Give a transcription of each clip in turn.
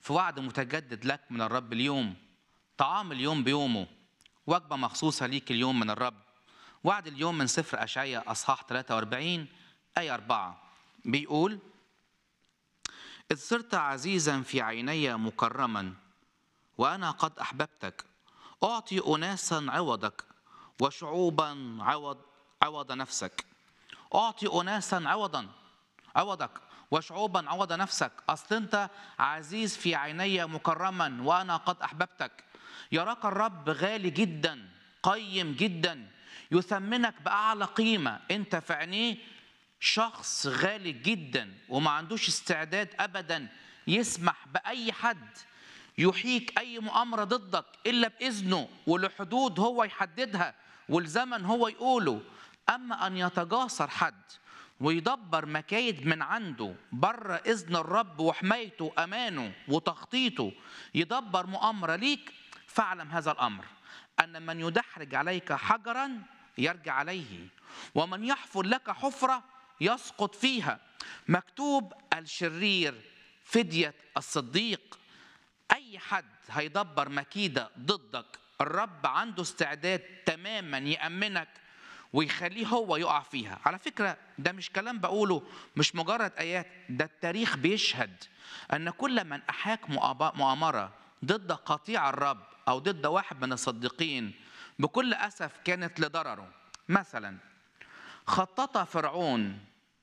في وعد متجدد لك من الرب اليوم طعام اليوم بيومه وجبة مخصوصة ليك اليوم من الرب وعد اليوم من سفر أشعية أصحاح 43 آية 4 بيقول إذ صرت عزيزا في عيني مكرما وأنا قد أحببتك أعطي أناسا عوضك وشعوبا عوض عوض نفسك أعطي أناسا عوضا عوضك وشعوبا عوض نفسك أصل أنت عزيز في عيني مكرما وأنا قد أحببتك يراك الرب غالي جدا قيم جدا يثمنك بأعلى قيمة أنت في عينيه شخص غالي جدا وما عندوش استعداد أبدا يسمح بأي حد يحيك أي مؤامرة ضدك إلا بإذنه ولحدود هو يحددها والزمن هو يقوله أما أن يتجاسر حد ويدبر مكايد من عنده بره إذن الرب وحمايته وأمانه وتخطيطه يدبر مؤامرة ليك فاعلم هذا الأمر أن من يدحرج عليك حجرا يرجع عليه ومن يحفر لك حفرة يسقط فيها مكتوب الشرير فدية الصديق أي حد هيدبر مكيدة ضدك الرب عنده استعداد تماما يأمنك ويخليه هو يقع فيها على فكرة ده مش كلام بقوله مش مجرد آيات ده التاريخ بيشهد أن كل من أحاك مؤامرة ضد قطيع الرب أو ضد واحد من الصديقين بكل أسف كانت لضرره مثلا خطط فرعون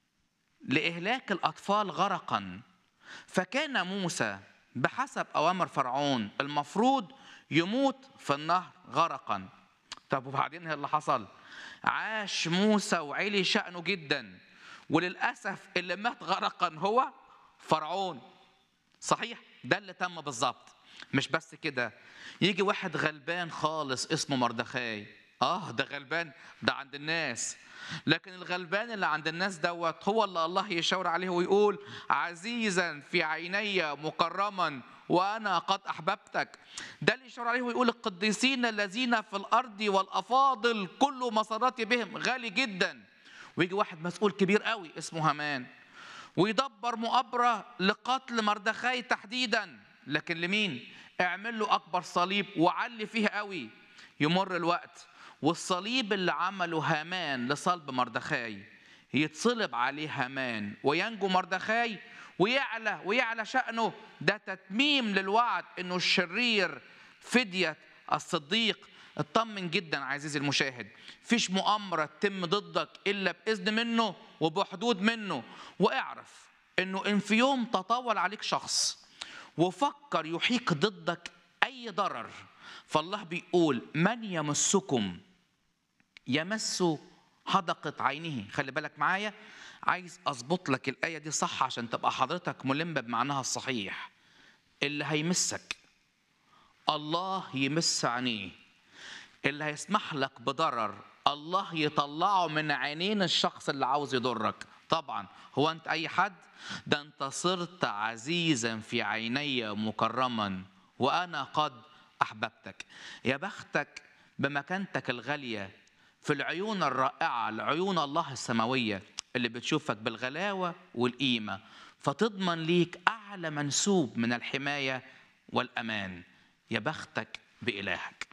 لإهلاك الأطفال غرقا فكان موسى بحسب أوامر فرعون المفروض يموت في النهر غرقا طب وبعدين ايه اللي حصل عاش موسى وعلي شأنه جدا وللأسف اللي مات غرقا هو فرعون صحيح ده اللي تم بالظبط مش بس كده يجي واحد غلبان خالص اسمه مردخاي اه ده غلبان ده عند الناس لكن الغلبان اللي عند الناس دوت هو اللي الله يشاور عليه ويقول عزيزا في عيني مكرما وانا قد احببتك ده اللي يشاور عليه ويقول القديسين الذين في الارض والافاضل كل مساراتي بهم غالي جدا ويجي واحد مسؤول كبير قوي اسمه هامان ويدبر مؤامره لقتل مردخاي تحديدا لكن لمين اعمل له اكبر صليب وعلي فيه قوي يمر الوقت والصليب اللي عمله هامان لصلب مردخاي يتصلب عليه هامان وينجو مردخاي ويعلى ويعلى شأنه ده تتميم للوعد انه الشرير فدية الصديق اطمن جدا عزيزي المشاهد فيش مؤامرة تتم ضدك إلا بإذن منه وبحدود منه واعرف انه ان في يوم تطاول عليك شخص وفكر يحيك ضدك أي ضرر فالله بيقول من يمسكم يمس حدقة عينه خلي بالك معايا عايز أظبط لك الآية دي صح عشان تبقى حضرتك ملم بمعناها الصحيح اللي هيمسك الله يمس عينيه اللي هيسمح لك بضرر الله يطلعه من عينين الشخص اللي عاوز يضرك طبعا هو انت اي حد ده انت صرت عزيزا في عيني مكرما وانا قد احببتك يا بختك بمكانتك الغاليه في العيون الرائعه لعيون الله السماويه اللي بتشوفك بالغلاوه والقيمه فتضمن ليك اعلى منسوب من الحمايه والامان يا بختك بالهك